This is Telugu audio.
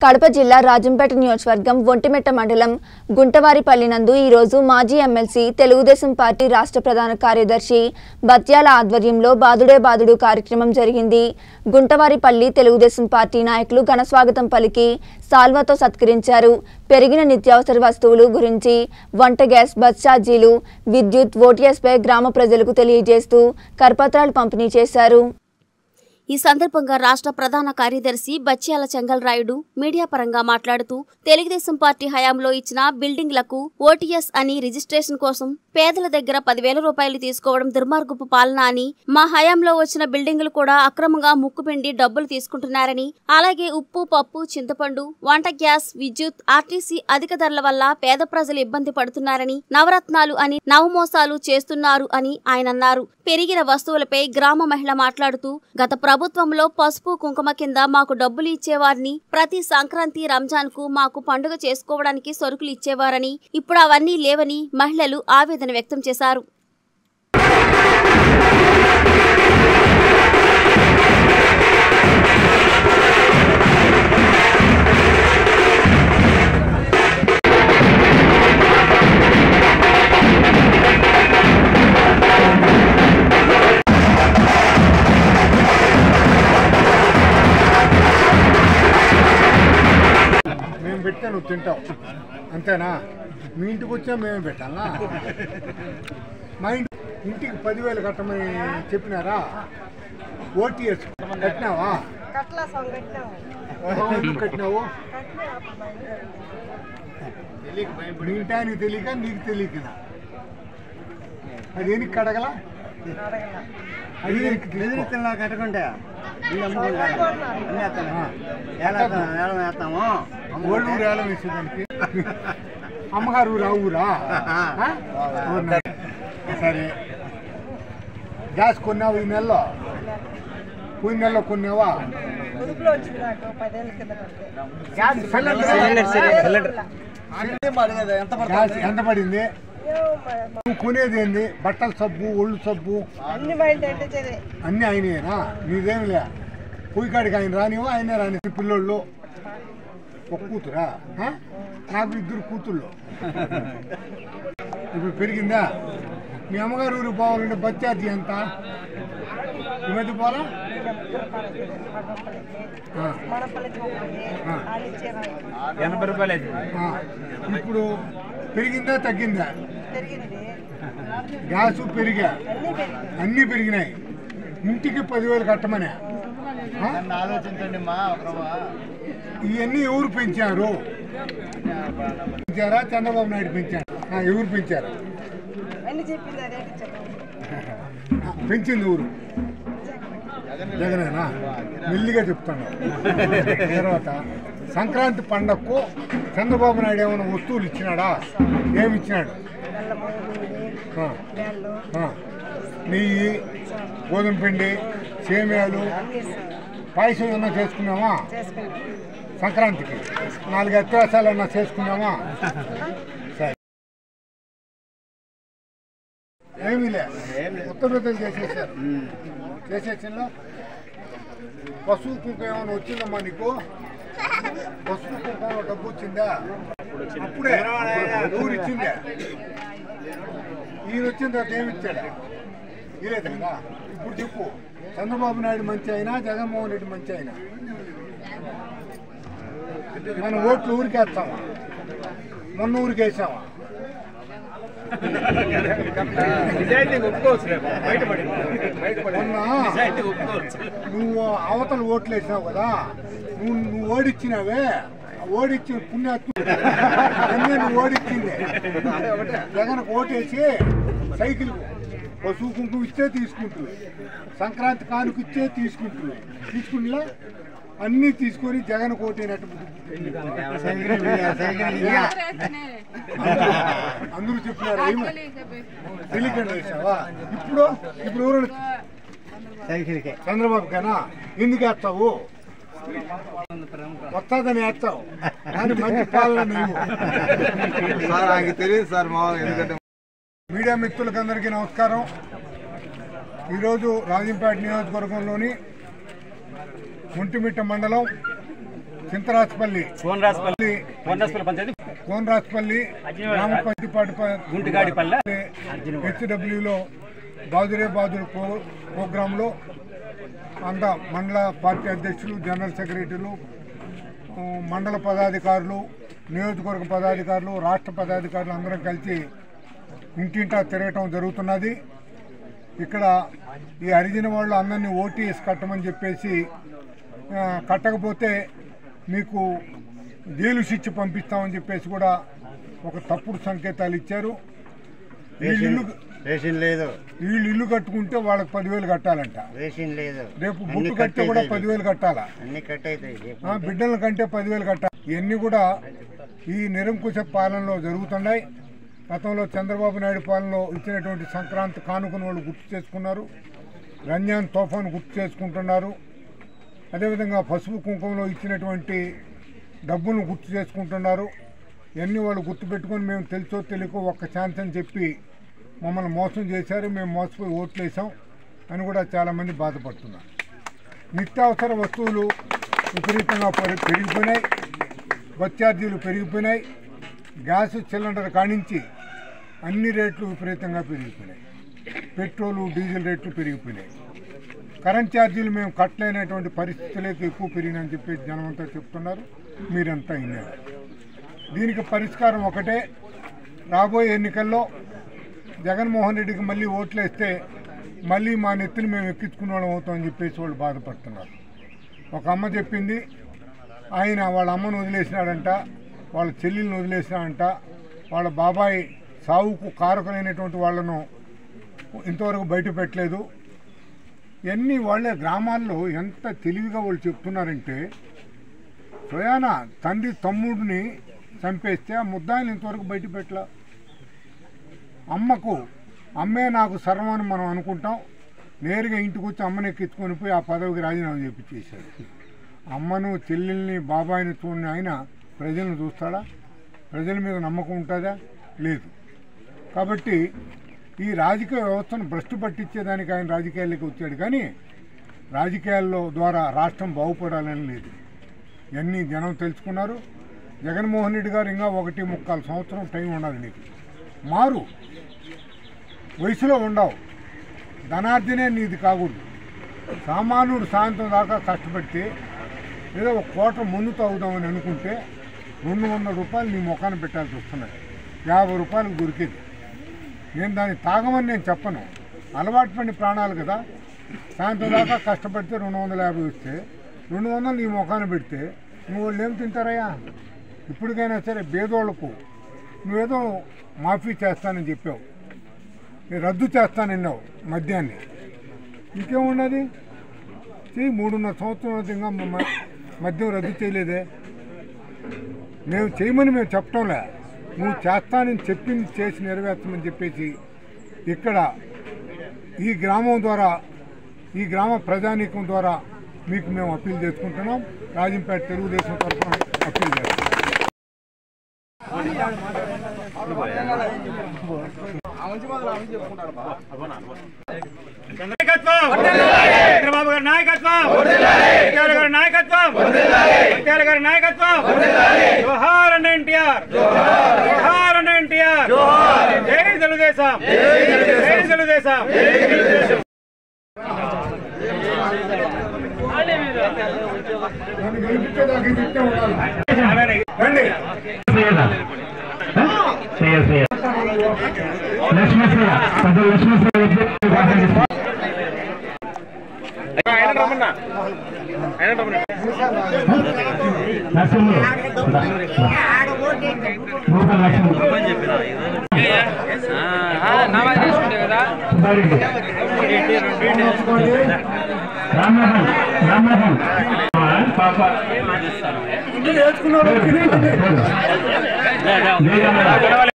కడప జిల్లా రాజంపేట నియోజకవర్గం ఒంటిమిట్ట మండలం గుంటవారిపల్లి నందు ఈరోజు మాజీ ఎమ్మెల్సీ తెలుగుదేశం పార్టీ రాష్ట్ర ప్రధాన కార్యదర్శి బత్యాల ఆధ్వర్యంలో బాదుడే బాదుడు కార్యక్రమం జరిగింది గుంటవారిపల్లి తెలుగుదేశం పార్టీ నాయకులు ఘనస్వాగతం పలికి సాల్వాతో సత్కరించారు పెరిగిన నిత్యావసర వస్తువులు గురించి వంట గ్యాస్ బస్ ఛార్జీలు విద్యుత్ ఓటీఎస్పై గ్రామ ప్రజలకు తెలియజేస్తూ కరపత్రాలు పంపిణీ చేశారు ఈ సందర్భంగా రాష్ట్ర ప్రధాన కార్యదర్శి బచ్యాల చెంగల్రాయుడు మీడియా పరంగా మాట్లాడుతూ తెలుగుదేశం పార్టీ హయాంలో ఇచ్చిన బిల్డింగ్లకు ఓటీఎస్ అని రిజిస్ట్రేషన్ కోసం పేదల దగ్గర పదివేల రూపాయలు తీసుకోవడం దుర్మార్గపు పాలన అని మా హయాంలో వచ్చిన బిల్డింగులు కూడా అక్రమంగా ముక్కుపిండి డబ్బులు తీసుకుంటున్నారని అలాగే ఉప్పు పప్పు చింతపండు వంట గ్యాస్ విద్యుత్ ఆర్టీసీ అధిక ధరల వల్ల పేద ప్రజలు ఇబ్బంది పడుతున్నారని నవరత్నాలు అని నవమోసాలు చేస్తున్నారు అని ఆయన అన్నారు పెరిగిన వస్తువులపై గ్రామ మహిళ మాట్లాడుతూ గత ప్రభుత్వంలో పసుపు కుంకుమ కింద మాకు డబ్బులు ఇచ్చేవారిని ప్రతి సంక్రాంతి రంజాన్ కు మాకు పండుగ చేసుకోవడానికి సరుకులు ఇచ్చేవారని ఇప్పుడు అవన్నీ లేవని మహిళలు ఆవేదన వ్యక్తం చేశారు మేము పెడితే నువ్వు తింటావు అంతేనా మీ ఇంటికి వచ్చా మేమే పెట్టాలా మా ఇంటి ఇంటికి పదివేలు కట్టమని చెప్పినారా ఓటీఎస్ కట్టినావా కట్లా సాంగ్ కట్టినాము ఎందుకు కట్టినావు కట్టినా అప్పుడు మా ఇంట్లో మీ ఇంటి ఆయనకి తెలియక నీకు తెలియకనా అది దేనికి కడగల అడగల అది దేనికి తీసుకో. కట్టుకుంటే వేస్తాము ఓల్డ్ ఊరు ఏలం వేసేదానికి అమ్మగారు ఊరా ఊరా ఆ? ఊరు సరే గ్యాస్ కొన్నావు ఈ నెలలో పోయిన నెలలో కొన్నావా ముదుపులో వచ్చింది నాకు పదేళ్ళ కింద కడితే సిలిండర్ గ్యాస్ ఎంత పడింది నువ్వు కొనేది ఏంది బట్టల సబ్బు ఒళ్ళు సబ్బు అన్ని మా ఇంటి అంటే చదివే అన్నీ ఆయనేనా నీదేం లే పొయ్యికాడికి ఆయన రానివా ఆయనే రాని పిల్లోళ్ళు ఒక కూతురా ఆ? నాకు ఇద్దరు కూతుళ్ళు ఇప్పుడు పెరిగిందా మీ అమ్మగారు ఊరు పోవాలంటే బస్ ఛార్జీ ఎంత ఈ మధ్య పోలా ఆ, మనపల్లికి పోతుంది ఆ. వాళ్ళు ఇచ్చారు ఎనభై రూపాయలు ఆ. ఇప్పుడు పెరిగిందా తగ్గిందా పెరిగింది గ్యాస్ పెరిగా అన్నీ పెరిగింది అన్నీ పెరిగినాయి ఇంటికి పదివేలు కట్టమనే ఆ? ఆలోచించండి మా ఇవన్నీ ఎవరు పెంచారు పెంచారా చంద్రబాబు నాయుడు పెంచారు ఆ, ఎవరు పెంచారు అన్ని చెప్పింది అదే చెప్పాము ఆ, పెంచింది ఎవరు జగనేనా మెల్లిగా చెప్తాను తర్వాత సంక్రాంతి పండగకు చంద్రబాబు నాయుడు ఏమైనా వస్తువులు ఇచ్చినాడా ఏమి ఇచ్చినాడు బెల్లము నూనె ఆ, బెల్లు ఆ. నెయ్యి గోధుమ పిండి సేమియాలు అన్ని ఇస్తాం పాయసం ఏమన్నా చేసుకున్నామా చేసుకుంటాం సంక్రాంతికి నాలుగు అత్యాసాలు ఏమన్నా చేసుకున్నామా సరే ఏమీ లే ఉత్తరప్రదేశ్ చేసేసారు చేసేసిందా పశువు కుంకుమ ఏమైనా వచ్చిందమ్మా నీకు పశువు కుంకుమ డబ్బు వచ్చిందా అప్పుడే ఊరు ఇచ్చిందే ఈయన వచ్చిన తర్వాత ఏమి ఇచ్చాడు ఇలేదు కదా ఇప్పుడు చెప్పు చంద్రబాబు నాయుడు మంచి అయినా జగన్మోహన్ రెడ్డి మంచి అయినా మన ఓట్లు ఊరికి వేస్తామా మొన్న ఊరికి వేసామా మొన్న నువ్వు అవతల ఓట్లు వేసావు కదా నువ్వు నువ్వు ఓడిచ్చినావే ఆ ఓడిచ్చిన పుణ్యాత్మ అన్నీ నువ్వు ఓడిచ్చింది జగన్ ఓటేసి సైకిల్ పశువు కుంకుమ ఇచ్చే తీసుకుంటుంది సంక్రాంతి కానుక ఇచ్చే తీసుకుంటుంది తీసుకునిలా అన్నీ తీసుకొని జగన్ కోటేనట్టు అందరూ చెప్పినారు ఏమి తెలియకుండా వేసావా ఇప్పుడు ఇప్పుడు ఎవరు సైకిల్కే చంద్రబాబు కన్నా ఎందుకు వేస్తావు వస్తుందని వేస్తావు కానీ మంచి పాలన నీవు సార్ నాకు తెలియదు సార్ మామూలుగా ఎందుకంటే మీడియా మిత్రులకు అందరికీ నమస్కారం ఈరోజు రాజంపేట నియోజకవర్గంలోని ఒంటిమిట్ట మండలం చింతరాజపల్లి కోనరాజపల్లి కోనరాజపల్లి పంచాయతీ కోనరాజపల్లి గ్రామ పంచాయతీ గుంటిగాడిపల్లె హెచ్డబ్ల్యూలో బాదురే బాదురు ప్రో ప్రోగ్రాంలో అంద మండల పార్టీ అధ్యక్షులు జనరల్ సెక్రటరీలు ఆ, మండల పదాధికారులు నియోజకవర్గ పదాధికారులు రాష్ట్ర పదాధికారులు అందరం కలిసి ఇంటింటా తిరగటం జరుగుతున్నది ఇక్కడ ఈ హరిజన వాళ్ళు అందరినీ ఓటీఎస్ కట్టమని చెప్పేసి ఆ, కట్టకపోతే మీకు జైలు శిక్ష పంపిస్తామని చెప్పేసి కూడా ఒక తప్పుడు సంకేతాలు ఇచ్చారు వీళ్ళు ఇల్లు రేషన్ లేదు వీళ్ళు ఇల్లు కట్టుకుంటే వాళ్ళకి పదివేలు కట్టాలంట రేషన్ లేదు రేపు అన్ని బుట్టు కట్ కట్టే కూడా అవుతాయి. పదివేలు కట్టాలా అన్ని కట్ అవుతాయి ఆ, బిడ్డల కంటే పదివేలు కట్టాలి ఇవన్నీ కూడా ఈ నిరంకుశ పాలనలో జరుగుతున్నాయి గతంలో చంద్రబాబు నాయుడు పాలనలో ఇచ్చినటువంటి సంక్రాంతి కానుకను వాళ్ళు గుర్తు చేసుకున్నారు రంజాన్ తోఫాను గుర్తు చేసుకుంటున్నారు అదేవిధంగా పసుపు కుంకుమలో ఇచ్చినటువంటి డబ్బులను గుర్తు చేసుకుంటున్నారు ఇవన్నీ వాళ్ళు గుర్తుపెట్టుకొని మేము తెలుసో తెలియకో ఒక్క ఛాన్స్ అని చెప్పి మమ్మల్ని మోసం చేశారు మేము మోసపోయి ఓట్లు వేసాం అని కూడా చాలామంది బాధపడుతున్నారు నిత్యావసర వస్తువులు విపరీతంగా పెరి- పెరిగిపోయినాయి బస్ ఛార్జీలు పెరిగిపోయినాయి గ్యాస్ సిలిండర్ కానించి అన్ని రేట్లు విపరీతంగా పెరిగిపోయినాయి పెట్రోలు డీజిల్ రేట్లు పెరిగిపోయినాయి కరెంట్ ఛార్జీలు మేము కట్టలేనటువంటి పరిస్థితులకు ఎక్కువ పెరిగినాయని చెప్పి జనమంతా చెప్తున్నారు మీరంతా విన్నారు దీనికి పరిష్కారం ఒకటే రాబోయే ఎన్నికల్లో జగన్మోహన్ రెడ్డికి మళ్ళీ ఓట్లేస్తే మళ్ళీ మా నెత్తిని మేము ఎక్కించుకునే వాళ్ళం అవుతామని చెప్పేసి వాళ్ళు బాధపడుతున్నారు ఒక అమ్మ చెప్పింది ఆయన వాళ్ళ అమ్మను వదిలేసినాడంట వాళ్ళ చెల్లెల్ని వదిలేసినాడంట వాళ్ళ బాబాయ్ సావుకు కారకులైనటువంటి వాళ్ళను ఇంతవరకు బయట పెట్టలేదు ఇవన్నీ వాళ్ళే గ్రామాల్లో ఎంత తెలివిగా వాళ్ళు చెప్తున్నారంటే స్వయాన తండ్రి తమ్ముడిని చంపేస్తే ఆ ముద్దాయిని ఇంతవరకు బయట పెట్టలా అమ్మకు అమ్మే నాకు సర్వం అని మనం అనుకుంటాం నేరుగా ఇంటికి వచ్చి అమ్మని ఎక్కించుకొని పోయి ఆ పదవికి రాజీనామా చేపించేశాడు అమ్మను చెల్లెల్ని బాబాయిని చూడని ఆయన ప్రజలను చూస్తాడా ప్రజల మీద నమ్మకం ఉంటుందా లేదు కాబట్టి ఈ రాజకీయ వ్యవస్థను భ్రష్టు పట్టించేదానికి ఆయన రాజకీయాల్లోకి వచ్చాడు కానీ రాజకీయాల్లో ద్వారా రాష్ట్రం బాగుపడాలని లేదు ఇవన్నీ జనం తెలుసుకున్నారు జగన్మోహన్ రెడ్డి గారు ఇంకా ఒకటి ముక్కాలు సంవత్సరం టైం ఉన్నది నీకు మారు వయసులో ఉండవు ధనార్జనే నీది కాకూడదు సామాన్యుడు సాయంత్రం దాకా కష్టపడితే ఏదో ఒక కోట ముందు తాగుదామని అనుకుంటే రెండు వందల రూపాయలు నీ ముఖాన్ని పెట్టాల్సి వస్తున్నాయి యాభై రూపాయలకు దొరికేది నేను దాన్ని తాగమని నేను చెప్పను అలవాటు పడిన ప్రాణాలు కదా సాయంత్రం దాకా కష్టపడితే రెండు వందల యాభై వస్తే రెండు వందలు నీ ముఖాన్ని పెడితే నువ్వు వాళ్ళు ఏం తింటారయ్యా ఇప్పటికైనా సరే బేదోళ్లకు నువ్వేదో మాఫీ చేస్తానని చెప్పావు నేను రద్దు చేస్తానన్నావు మద్యాన్ని ఇంకేమున్నది చెయ్యి మూడున్నర సంవత్సరం అవుతుంది ఇంకా మ- మద్యం రద్దు చేయలేదే మేము చేయమని మేము చెప్పటంలే నువ్వు చేస్తానని చెప్పింది చేసి నెరవేర్చమని చెప్పేసి ఇక్కడ ఈ గ్రామం ద్వారా ఈ గ్రామ ప్రజానీకం ద్వారా మీకు మేము అప్పీల్ చేసుకుంటున్నాం రాజంపేట తెలుగుదేశం తరఫున అప్పీల్ చేస్తున్నాం నాయకత్వం చంద్రబాబు గారి నాయకత్వం ముత్యాల గారి నాయకత్వం ముత్యాల గారి నాయకత్వం జోహార్ అండ్ ఎన్టీఆర్ జోహార్ అండ్ ఎన్టీఆర్ జై తెలుగుదేశం జై తెలుగుదేశం నన్ను గెలిపించేదాకా ఇది ఇట్టే ఉండాలి. రండి పాప